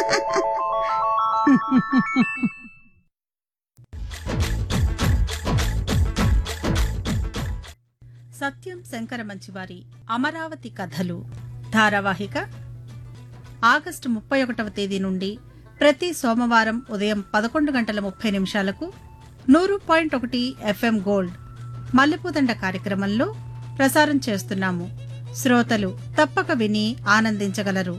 సత్యం శంకర మంచివారి అమరావతి కథలు ధారావాహిక ఆగస్టు ముప్పై ఒకటవ తేదీ నుండి ప్రతి సోమవారం ఉదయం పదకొండు గంటల ముప్పై నిమిషాలకు నూరు పాయింట్ ఒకటి ఎఫ్ఎం గోల్డ్ మల్లెపూదండ కార్యక్రమంలో ప్రసారం చేస్తున్నాము శ్రోతలు తప్పక విని ఆనందించగలరు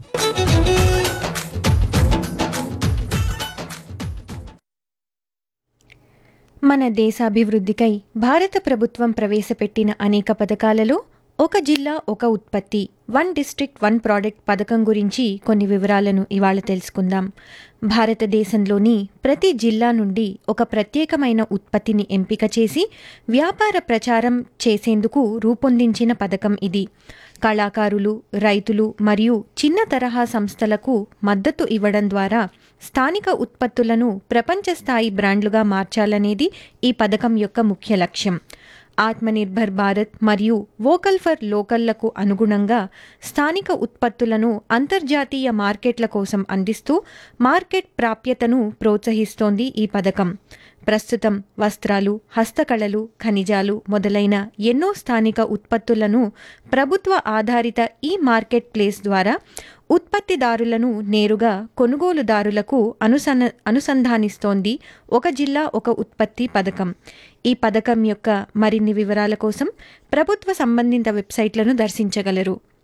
మన దేశాభివృద్ధికై భారత ప్రభుత్వం ప్రవేశపెట్టిన అనేక పథకాలలో ఒక జిల్లా ఒక ఉత్పత్తి వన్ డిస్ట్రిక్ట్ వన్ ప్రోడక్ట్ పథకం గురించి కొన్ని వివరాలను ఇవాళ తెలుసుకుందాం భారతదేశంలోని ప్రతి జిల్లా నుండి ఒక ప్రత్యేకమైన ఉత్పత్తిని ఎంపిక చేసి వ్యాపార ప్రచారం చేసేందుకు రూపొందించిన పథకం ఇది కళాకారులు రైతులు మరియు చిన్న తరహా సంస్థలకు మద్దతు ఇవ్వడం ద్వారా స్థానిక ఉత్పత్తులను ప్రపంచ స్థాయి బ్రాండ్లుగా మార్చాలనేది ఈ పథకం యొక్క ముఖ్య లక్ష్యం ఆత్మనిర్భర్ భారత్ మరియు వోకల్ ఫర్ లోకల్లకు అనుగుణంగా స్థానిక ఉత్పత్తులను అంతర్జాతీయ మార్కెట్ల కోసం అందిస్తూ మార్కెట్ ప్రాప్యతను ప్రోత్సహిస్తోంది ఈ పథకం ప్రస్తుతం వస్త్రాలు హస్తకళలు ఖనిజాలు మొదలైన ఎన్నో స్థానిక ఉత్పత్తులను ప్రభుత్వ ఆధారిత ఈ మార్కెట్ ప్లేస్ ద్వారా ఉత్పత్తిదారులను నేరుగా కొనుగోలుదారులకు అనుసన అనుసంధానిస్తోంది ఒక జిల్లా ఒక ఉత్పత్తి పథకం ఈ పథకం యొక్క మరిన్ని వివరాల కోసం ప్రభుత్వ సంబంధిత వెబ్సైట్లను దర్శించగలరు